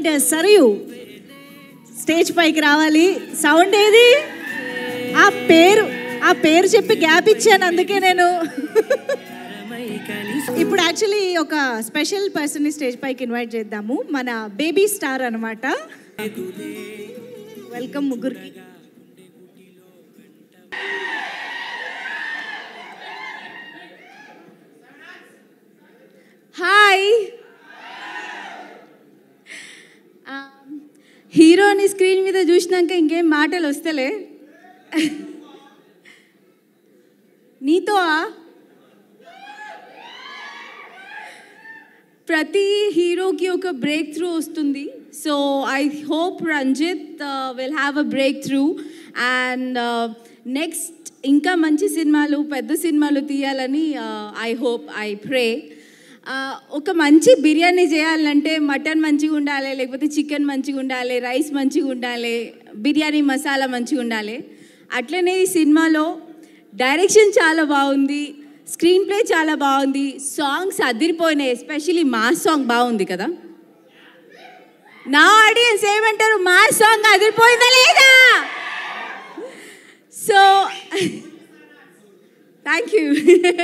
and Sarayu stage పైకి రావాలి sound ఏది ఆ పేరు ఆ పేరు చెప్పి గ్యాప్ ఇచ్చాను అందుకే నేను ఇప్పుడు యాక్చువల్లీ ఒక స్పెషల్ పర్సన్ని స్టేజ్ పైకి ఇన్వైట్ చేద్దాము మన బేబీ స్టార్ అనమాట వెల్కమ్ ముగ్గురికి హాయ్ హీరోని స్క్రీన్ మీద చూసినాక ఇంకేం మాటలు వస్తలే నీతో ప్రతి హీరోకి ఒక బ్రేక్ త్రూ వస్తుంది so I hope Ranjith will have a breakthrough and next ఇంకా మంచి సినిమాలు పెద్ద సినిమాలు తీయాలని ఐ హోప్ ఐ ప్రే ఒక మంచి బిర్యానీ చేయాలంటే మటన్ మంచిగా ఉండాలి లేకపోతే చికెన్ మంచిగా ఉండాలి రైస్ మంచిగా ఉండాలి బిర్యానీ మసాలా మంచిగా ఉండాలి అట్లనే ఈ సినిమాలో డైరెక్షన్ చాలా బాగుంది స్క్రీన్ ప్లే చాలా బాగుంది సాంగ్స్ అదిరిపోయినాయి ఎస్పెషలీ మా సాంగ్ బాగుంది కదా నా ఆడియన్స్ ఏమంటారు మా సాంగ్ అదిరిపోయిందా లేదా so thank you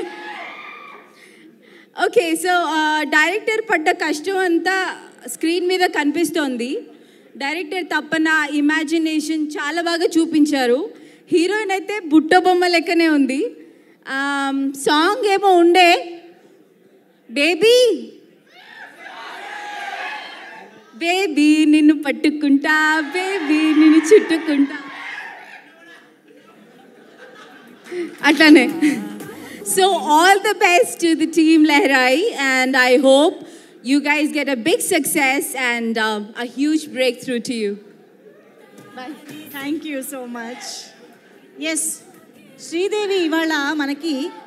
okay so director పడ్డ కష్టం అంతా స్క్రీన్ మీద కనిపిస్తోంది డైరెక్టర్ తప్పన ఇమాజినేషన్ చాలా బాగా చూపించారు హీరోయిన్ అయితే బుట్ట బొమ్మ లెక్కనే ఉంది సాంగ్ ఏమో ఉండే బేబీ బేబీ నిన్ను పట్టుకుంటా బేబీ నిన్ను చుట్టుకుంటా అట్లానే so all the best to the team Leharaayi and I hope you guys get a big success and a huge breakthrough to you thank you so much yes Sridevi ఇవాళ మనకి